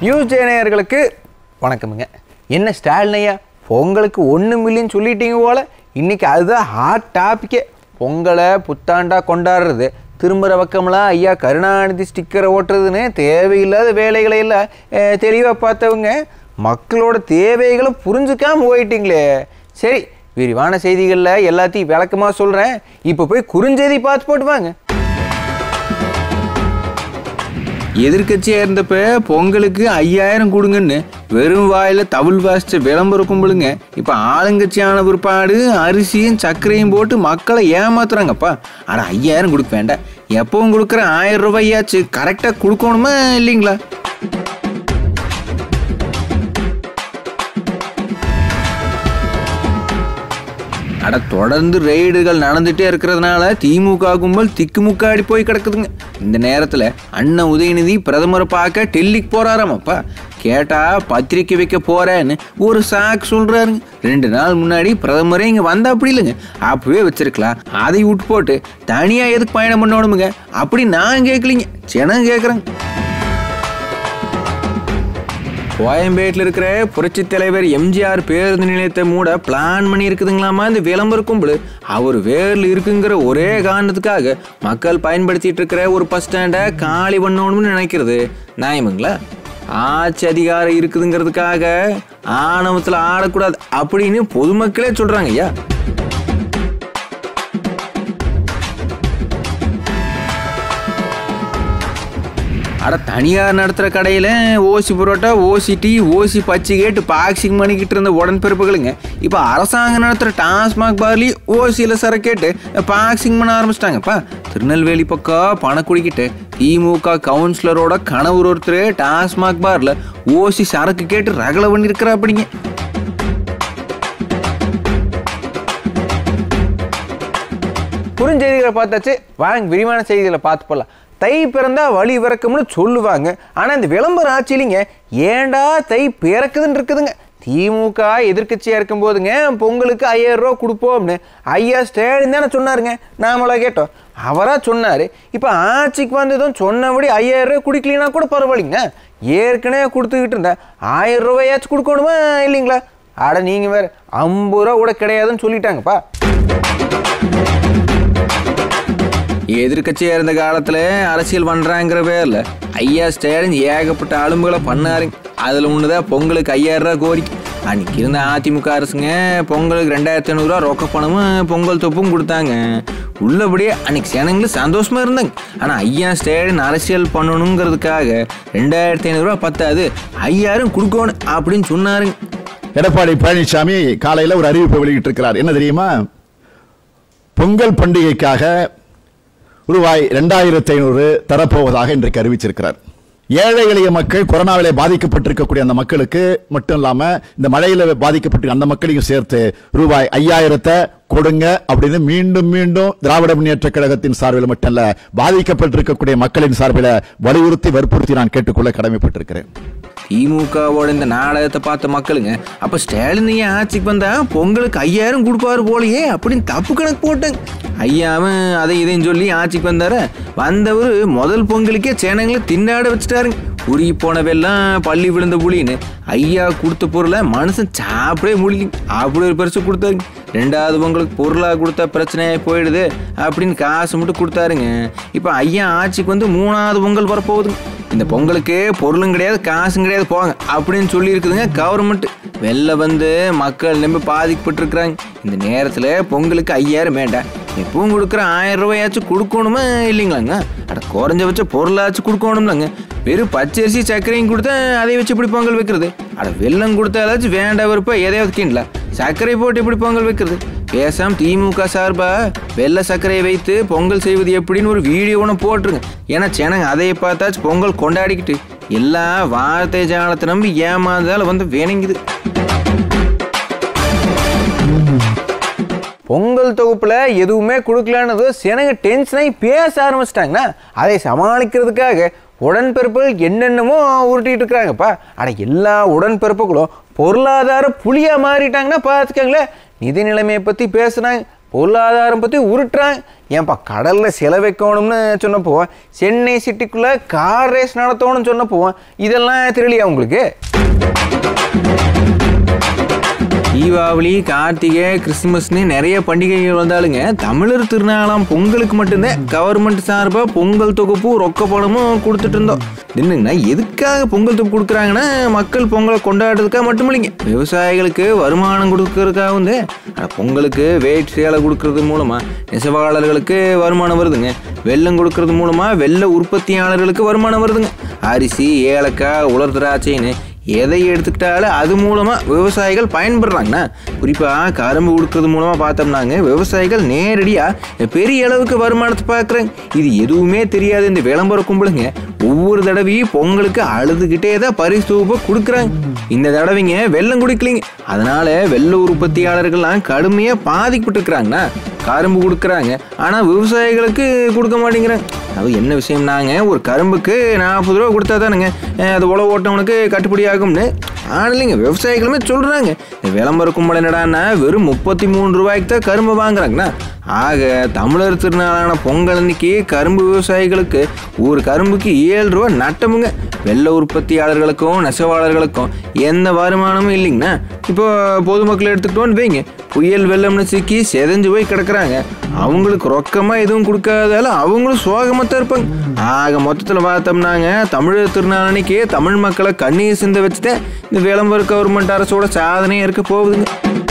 news ஜேனையர்களுக்கு வணக்கமுங்க என்ன ஸ்டாலின் ஐயா பொங்கலுக்கு ஒன்று மில்லியன் சொல்லிட்டீங்க போல இன்னைக்கு அதுதான் ஹாட் டாப்பிக்கே பொங்கலை புத்தாண்டா கொண்டாடுறது திரும்புகிற பக்கம்லாம் ஐயா கருணாநிதி ஸ்டிக்கரை ஓட்டுறதுன்னு தேவையில்லாத வேலைகளை எல்லாம் தெளிவாக பார்த்தவங்க மக்களோட தேவைகளை புரிஞ்சுக்காம போயிட்டீங்களே சரி விரிவான செய்திகளில் எல்லாத்தையும் விளக்கமாக சொல்கிறேன் இப்போ போய் குறுஞ்செய்தி பார்த்து போட்டு வாங்க எதிர்க்கட்சியாக இருந்தப்ப பொங்கலுக்கு ஐயாயிரம் கொடுங்கன்னு வெறும் வாயில் தவிழ் வாசிச்ச விளம்பரம் கும்பலுங்க இப்போ ஆளுங்கட்சியான பிற்பாடு அரிசியும் சர்க்கரையும் போட்டு மக்களை ஏமாத்துறாங்கப்பா ஆனால் ஐயாயிரம் கொடுக்க வேண்டாம் எப்பவும் கொடுக்குற ஆயிரம் ரூபாயாச்சு கரெக்டாக கொடுக்கணுமா இல்லைங்களா அட தொடர்ந்து ரெய்டுகள் நடந்துட்டே இருக்கிறதுனால திமுக கும்பல் திக்குமுக்காடி போய் கிடக்குதுங்க இந்த நேரத்தில் அண்ணன் உதயநிதி பிரதமரை பார்க்க டெல்லிக்கு போறாராமப்பா கேட்டா பத்திரிக்கை வைக்க போறேன்னு ஒரு சாக்கு சொல்றாருங்க ரெண்டு நாள் முன்னாடி பிரதமரே இங்க வந்தா அப்படி இல்லைங்க அப்பவே வச்சிருக்கலாம் அதை விட்டு போட்டு தனியா எதுக்கு பயணம் பண்ணணுமுங்க அப்படி நான் கேட்கலிங்க ஜனம் கேட்குறேங்க கோயம்பேட்டில் இருக்கிற புரட்சித் தலைவர் எம்ஜிஆர் பேருந்து நிலையத்தை மூட பிளான் பண்ணி இருக்குதுங்களாமா இந்த விளம்பர கும்பல் அவர் வேரில் இருக்குங்கிற ஒரே காரணத்துக்காக மக்கள் பயன்படுத்திட்டு இருக்கிற ஒரு பஸ் ஸ்டாண்டை காலி பண்ணணும்னு நினைக்கிறது நியாயமுங்களா ஆட்சி அதிகாரம் இருக்குதுங்கிறதுக்காக ஆணவத்தில் ஆடக்கூடாது அப்படின்னு பொதுமக்களே சொல்கிறாங்க ஐயா அட தனியார் நடத்துகிற கடையில் ஓசி புரோட்டா ஓசி டீ ஓசி பச்சை கேட்டு பாக்ஸிங் பண்ணிக்கிட்டு இருந்த உடன்பிறப்புகளுங்க இப்போ அரசாங்கம் நடத்துகிற டாஸ்மாக் பார்லி ஓசியில் சர கேட்டு பாக்ஸிங் பண்ண ஆரம்பிச்சிட்டாங்கப்பா திருநெல்வேலி பக்கம் பணம் குடிக்கிட்டு திமுக கவுன்சிலரோட கணவர் ஒருத்தர் டாஸ்மாக் பாரில் ஓசி சரக்கு கேட்டு ரகலை பண்ணியிருக்கிறா அப்படிங்க குறுஞ்செய்திகளை பார்த்தாச்சு வாங்க விரிவான செய்திகளை பார்த்து போகலாம் தை பிறந்தா வழி பிறக்கும்னு சொல்லுவாங்க ஆனால் இந்த விளம்பர ஆட்சியிலிங்க ஏண்டா தை பிறக்குதுன்னு இருக்குதுங்க திமுக எதிர்க்கட்சியாக இருக்கும்போதுங்க பொங்கலுக்கு ஐயாயிரம் ரூபா கொடுப்போம்னு ஐயா ஸ்டாலின் தானே சொன்னாருங்க நாமளா கேட்டோம் அவராக சொன்னார் இப்போ ஆட்சிக்கு வந்ததும் சொன்னபடி ஐயாயிரம் ரூபாய் குடிக்கலினா கூட பரவாயில்லைங்க ஏற்கனவே கொடுத்துக்கிட்டு இருந்தேன் ஆயிரம் ரூபாயாச்சும் கொடுக்கணுமா இல்லைங்களா அட நீங்கள் வேறு ஐம்பது ரூபா கூட கிடையாதுன்னு சொல்லிட்டாங்கப்பா எதிர்கட்சியாக இருந்த காலத்தில் அரசியல் பண்ணுறாங்கிற பேரில் ஐயா ஸ்டாலின் ஏகப்பட்ட ஆளும்புகளை பண்ணாருங்க அதில் ஒன்று தான் பொங்கலுக்கு ஐயாயிரம் ரூபா கோரிக்கை அன்றைக்கி இருந்த அதிமுக அரசுங்க பொங்கலுக்கு ரெண்டாயிரத்தி ஐநூறுரூவா ரொக்க பணமும் பொங்கல் தொப்பும் கொடுத்தாங்க உள்ளபடியே அன்றைக்கி சேனங்களும் சந்தோஷமாக இருந்தாங்க ஆனால் ஐயா ஸ்டாலின் அரசியல் பண்ணணுங்கிறதுக்காக ரெண்டாயிரத்தி ஐநூறுரூவா பத்தாது ஐயாயிரம் கொடுக்கணும் அப்படின்னு சொன்னாருங்க எடப்பாடி பழனிசாமி காலையில் ஒரு அறிவிப்பை வெளியிட்டிருக்கிறார் என்ன தெரியுமா பொங்கல் பண்டிகைக்காக ரூபாய் ரெண்டாயிரத்தி ஐநூறு தரப்போவதாக இன்றைக்கு அறிவிச்சிருக்கிறார் ஏழை எளிய மக்கள் கொரோனாவிலே பாதிக்கப்பட்டிருக்கக்கூடிய அந்த மக்களுக்கு மட்டும் இல்லாம இந்த மழையில பாதிக்கப்பட்டிருக்க அந்த மக்களையும் சேர்த்து ரூபாய் ஐயாயிரத்தை கொடுங்க அப்படின்னு மீண்டும் மீண்டும் திராவிட முன்னேற்ற கழகத்தின் சார்பில் மட்டும் இல்ல பாதிக்கப்பட்டிருக்கக்கூடிய மக்களின் சார்பில் வலியுறுத்தி வற்புறுத்தி நான் கேட்டுக்கொள்ள கடமைப்பட்டிருக்கிறேன் திமுகவோட இந்த நாடகத்தை பார்த்த மக்களுங்க அப்போ ஸ்டாலின் ஐயா ஆட்சிக்கு வந்தா பொங்கலுக்கு ஐயாயிரம் கொடுப்பாரு போலயே அப்படின்னு தப்பு கணக்கு போட்டாங்க ஐயாவும் அதை இதையும் சொல்லி ஆட்சிக்கு வந்தார வந்தவர் முதல் பொங்கலுக்கே சேனங்களை திண்டாட வச்சுட்டாருங்க உருகி போனவெல்லாம் பள்ளி விழுந்த புலின்னு ஐயா கொடுத்த பொருளை மனுஷன் சாப்பிடவே முடியல அப்படி ஒரு பரிசு கொடுத்தாருங்க ரெண்டாவது பொங்கலுக்கு பொருளாக கொடுத்தா பிரச்சனையாக போயிடுது அப்படின்னு காசு மட்டும் கொடுத்தாருங்க இப்போ ஐயா ஆட்சிக்கு வந்து மூணாவது பொங்கல் வரப்போகுதுங்க இந்த பொங்கலுக்கு பொருளும் கிடையாது காசும் கிடையாது போங்க அப்படின்னு சொல்லியிருக்குதுங்க கவர்மெண்ட் வெளில வந்து மக்கள் நம்பி பாதிக்கப்பட்டிருக்கிறாங்க இந்த நேரத்தில் பொங்கலுக்கு ஐயாயிரம் வேண்டாம் எப்பவும் கொடுக்குற ஆயிரம் ரூபாயாச்சும் கொடுக்கணுமா இல்லைங்களாங்க அட குறைஞ்சபட்ச பொருளாச்சும் கொடுக்கணும்லங்க வெறும் பச்சரிசி சர்க்கரையும் கொடுத்தா அதை வச்சு இப்படி பொங்கல் வைக்கிறது அட வெல்லம் கொடுத்தாலாச்சும் வேண்டாம் விருப்பம் எதையாவது கிண்டல சர்க்கரை போட்டு எப்படி பொங்கல் வைக்கிறது பேசாம திமுக சார்பா வெள்ளை சர்க்கரையை வைத்து பொங்கல் செய்வது எப்படின்னு ஒரு வீடியோ ஒன்று போட்டுருங்க ஏன்னா ஜனங்க அதை பார்த்தாச்சும் பொங்கல் கொண்டாடிக்கிட்டு எல்லா வார்த்தை ஜாலத்தை நம்பி ஏமாந்தால வந்து வேணுங்குது பொங்கல் தொகுப்பில் எதுவுமே கொடுக்கலான்னு சினங்க டென்ஷனாகி பேச ஆரம்பிச்சிட்டாங்கன்னா அதை சமாளிக்கிறதுக்காக உடன்பிறப்புகள் என்னென்னமோ உருட்டிட்டு இருக்கிறாங்கப்பா ஆனால் எல்லா உடன்பிறப்புகளும் பொருளாதார புலியாக மாறிட்டாங்கன்னா பார்த்துக்கங்களேன் நிதி நிலைமையை பற்றி பேசுனாங்க பொருளாதாரம் பற்றி உருட்டுறாங்க ஏன்பா கடலில் சில வைக்கணும்னு சொன்னப்போ சென்னை சிட்டிக்குள்ளே கார் ரேஸ் நடத்தணும்னு சொன்னப்போ இதெல்லாம் தெரியலையா உங்களுக்கு தீபாவளி கார்த்திகை கிறிஸ்துமஸ்னு நிறைய பண்டிகைகள் வந்தாலுங்க தமிழர் திருநாளாம் பொங்கலுக்கு மட்டும்தான் கவர்மெண்ட் சார்பாக பொங்கல் தொகுப்பு ரொக்க பணமும் கொடுத்துட்டு இருந்தோம் என்னங்கன்னா எதுக்காக பொங்கல் தொகுப்பு கொடுக்குறாங்கன்னா மக்கள் பொங்கலை கொண்டாடுறதுக்காக மட்டும் இல்லைங்க விவசாயிகளுக்கு வருமானம் கொடுக்கறதுக்காகவும் தான் ஆனா பொங்கலுக்கு வேட் சேலை கொடுக்கறது மூலமா நெசவாளர்களுக்கு வருமானம் வருதுங்க வெள்ளம் கொடுக்கறது மூலமா வெள்ள உற்பத்தியாளர்களுக்கு வருமானம் வருதுங்க அரிசி ஏலக்காய் உலர் திராட்சைன்னு எதை எடுத்துக்கிட்டாலும் அது மூலமாக விவசாயிகள் பயன்படுறாங்கண்ணா குறிப்பாக கரும்பு கொடுக்கறது மூலமாக பார்த்தோம்னாங்க விவசாயிகள் நேரடியாக பெரிய அளவுக்கு வருமானத்தை பார்க்குறாங்க இது எதுவுமே தெரியாத இந்த விளம்பர கும்பலுங்க ஒவ்வொரு தடவையும் பொங்கலுக்கு அழுதுகிட்டே தான் பரிசு தொகுப்பை கொடுக்குறாங்க இந்த தடவைங்க வெள்ளம் குடிக்கலைங்க அதனால வெள்ள உற்பத்தியாளர்கள்லாம் கடுமையாக பாதிக்கப்பட்டுருக்குறாங்கண்ணா கரும்பு கொடுக்குறாங்க ஆனால் விவசாயிகளுக்கு கொடுக்க மாட்டேங்கிறாங்க அது என்ன விஷயம்னாங்க ஒரு கரும்புக்கு நாற்பது ரூபா கொடுத்தா தானுங்க அஹ் அது உழவு ஓட்டவனுக்கு கட்டுப்படி ஆகும்னு ஆனால் இல்லைங்க விவசாயிகளுமே சொல்கிறாங்க இந்த விளம்பர கும்பல் என்னடான்னா வெறும் முப்பத்தி மூணு ரூபாய்க்கு தான் கரும்பு வாங்குறாங்கண்ணா ஆக தமிழர் திருநாளான பொங்கல் அன்னைக்கு கரும்பு விவசாயிகளுக்கு ஒரு கரும்புக்கு ஏழு ரூபா நட்டமுங்க வெள்ள உற்பத்தியாளர்களுக்கும் நெசவாளர்களுக்கும் எந்த வருமானமும் இல்லைங்கண்ணா இப்போ பொதுமக்கள் எடுத்துக்கிட்டோன்னு வைங்க புயல் வெள்ளம்னு சிக்கி செதஞ்சு போய் கிடக்குறாங்க அவங்களுக்கு ரொக்கமாக எதுவும் கொடுக்காதால அவங்களும் சோகமாக தான் இருப்பாங்க ஆக மொத்தத்தில் பார்த்தோம்னாங்க தமிழர் திருநாள் அன்னைக்கு தமிழ் மக்களை கண்ணீர் சிந்த வச்சுட்டு இந்த விளம்பர கவர்மெண்ட் அரசோட சாதனையாக இருக்க போகுதுங்க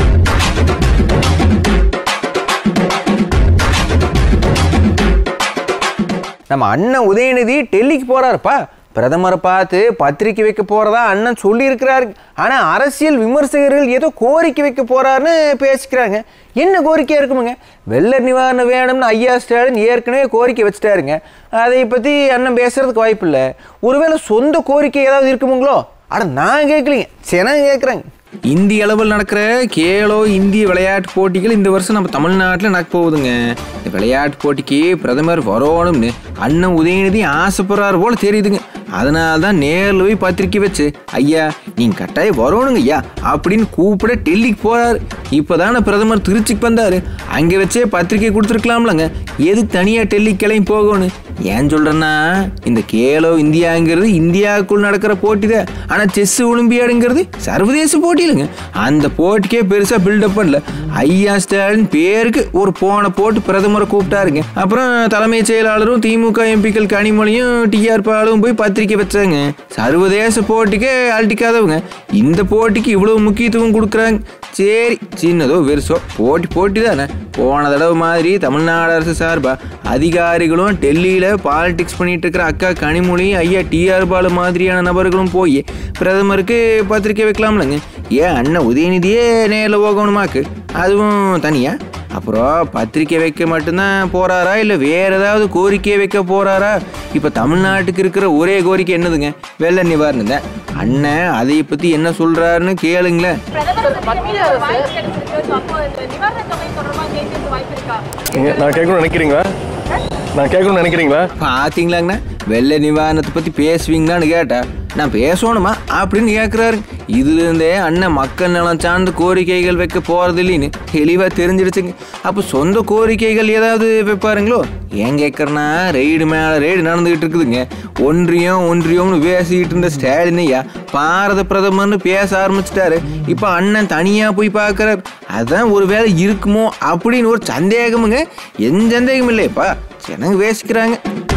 நம்ம அண்ணன் உதயநிதி டெல்லிக்கு போறாருப்பா பிரதமரை பார்த்து பத்திரிக்கை வைக்க போறதா அண்ணன் சொல்லியிருக்கிறாரு ஆனால் அரசியல் விமர்சகர்கள் ஏதோ கோரிக்கை வைக்க போறாருன்னு பேசிக்கிறாங்க என்ன கோரிக்கையா இருக்குமுங்க வெள்ள நிவாரணம் வேணும்னு ஐயா ஸ்டாலின் ஏற்கனவே கோரிக்கை வச்சுட்டாருங்க அதை பற்றி அண்ணன் பேசுறதுக்கு வாய்ப்பு இல்லை ஒருவேளை சொந்த கோரிக்கை ஏதாவது இருக்குமுங்களோ அட நான் கேட்கலீங்க ஜனம் கேட்குறாங்க இந்திய அளவில் நடக்கிற கேலோ இந்திய விளையாட்டு போட்டிகள் இந்த வருஷம் நம்ம தமிழ்நாட்டில் நடக்க போகுதுங்க இந்த விளையாட்டு போட்டிக்கு பிரதமர் வரணும்னு அண்ணன் உதயநிதி ஆசைப்படுறாரு போல தெரியுதுங்க அதனால தான் நேரில் போய் பத்திரிக்கை வச்சு ஐயா நீங்கள் கட்டாயம் வரணுங்க ஐயா அப்படின்னு கூப்பிட டெல்லிக்கு போறாரு இப்போதானே பிரதமர் திருச்சிக்கு வந்தாரு அங்கே வச்சே பத்திரிக்கை கொடுத்துருக்கலாம்லங்க எதுக்கு தனியாக டெல்லிக்கு கிளம்பி போகணும் ஏன் சொல்கிறேன்னா இந்த கேலோ இந்தியாங்கிறது இந்தியாவுக்குள் நடக்கிற போட்டி தான் ஆனால் செஸ் ஒலிம்பியாடுங்கிறது சர்வதேச போட்டி இல்லைங்க அந்த போட்டிக்கே பெருசாக பில்டப் பண்ணல ஐயா ஸ்டாலின் பேருக்கு ஒரு போனை போட்டு பிரதமரை கூப்பிட்டாருங்க அப்புறம் தலைமைச் செயலாளரும் திமுக எம்பிக்கள் கனிமொழியும் டிஆர் பாலும் போய் பத்திரிக்கை வச்சாங்க சர்வதேச போட்டிக்கே அழட்டிக்காதவங்க இந்த போட்டிக்கு இவ்வளவு முக்கியத்துவம் கொடுக்குறாங்க சரி சின்னதோ பெருசோ போட்டி போட்டி தானே போன தடவை மாதிரி தமிழ்நாடு அரசு சார்பாக அதிகாரிகளும் டெல்லியில் பாலிடிக்ஸ் பண்ணிட்டு இருக்கிற அக்கா கனிமொழி ஐயா டிஆர் பாலு மாதிரியான நபர்களும் போய் பிரதமருக்கு பத்திரிக்கை வைக்கலாம்லங்க ஏன் அண்ணன் உதயநிதியே நேரில் போகணுமாக்கு அதுவும் தனியா அப்புறம் பத்திரிக்கை வைக்க மட்டும்தான் போறாரா இல்லை வேற ஏதாவது கோரிக்கை வைக்க போறாரா இப்போ தமிழ்நாட்டுக்கு இருக்கிற ஒரே கோரிக்கை என்னதுங்க வெள்ள நிவாரணம் தான் அண்ணன் அதை பற்றி என்ன சொல்றாருன்னு கேளுங்களேன் பிரதமர் மத்திய அரசு வாய்ப்பு கிடைச்சிருக்கு So, அப்போ இந்த நிவாரண தொகை தொடர்பா கேட்கறதுக்கு வாய்ப்பு இருக்கா நீங்க- நான் கேட்கணும்னு நினைக்கிறீங்களா நான் கேட்கணும்னு நினைக்கிறீங்களா பார்த்தீங்களாங்கண்ணா வெள்ள நிவாரணத்தை பற்றி பேசுவீங்களான்னு கேட்டேன் நான் பேசணுமா அப்படின்னு கேட்குறாரு இதுலேருந்தே அண்ணன் மக்கள் நலம் சார்ந்த கோரிக்கைகள் வைக்க போகிறது இல்லைன்னு தெளிவாக தெரிஞ்சிடுச்சுங்க அப்போ சொந்த கோரிக்கைகள் ஏதாவது வைப்பாருங்களோ ஏன் கேட்குறேன்னா ரெய்டு மேலே ரெய்டு நடந்துகிட்டு இருக்குதுங்க ஒன்றியம் ஒன்றியம்னு பேசிக்கிட்டு இருந்த ஸ்டாலின் ஐயா பாரத பிரதமர்னு பேச ஆரம்பிச்சிட்டாரு இப்போ அண்ணன் தனியாக போய் பார்க்குறாரு அதான் ஒரு வேலை இருக்குமோ அப்படின்னு ஒரு சந்தேகமுங்க எந்த சந்தேகம் இல்லையப்பா ஜனங்க பேசிக்கிறாங்க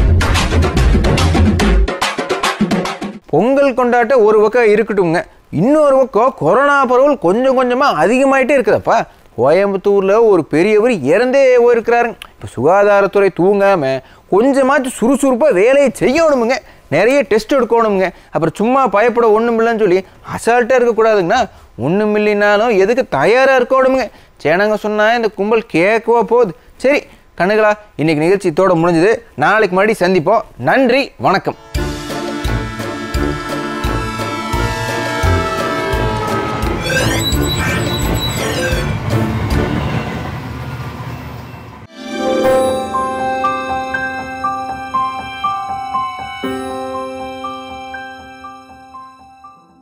பொங்கல் கொண்டாட்டம் ஒரு பக்கம் இருக்கட்டும்ங்க இன்னொரு பக்கம் கொரோனா பரவல் கொஞ்சம் கொஞ்சமாக அதிகமாயிட்டே இருக்குதப்பா கோயம்புத்தூரில் ஒரு பெரியவர் இறந்தே போயிருக்கிறாருங்க இப்போ சுகாதாரத்துறை தூங்காமல் கொஞ்சமாச்சும் சுறுசுறுப்பாக வேலையை செய்யணுமுங்க நிறைய டெஸ்ட் எடுக்கணுமுங்க அப்புறம் சும்மா பயப்பட ஒன்றும் இல்லைன்னு சொல்லி அசால்ட்டாக இருக்கக்கூடாதுங்கண்ணா ஒன்றும் இல்லைனாலும் எதுக்கு தயாராக இருக்கணுமுங்க சேனங்க சொன்னால் இந்த கும்பல் கேட்கவா போகுது சரி கண்ணுகளா இன்னைக்கு நிகழ்ச்சி இதோட முடிஞ்சது நாளைக்கு மறுபடியும் சந்திப்போம் நன்றி வணக்கம்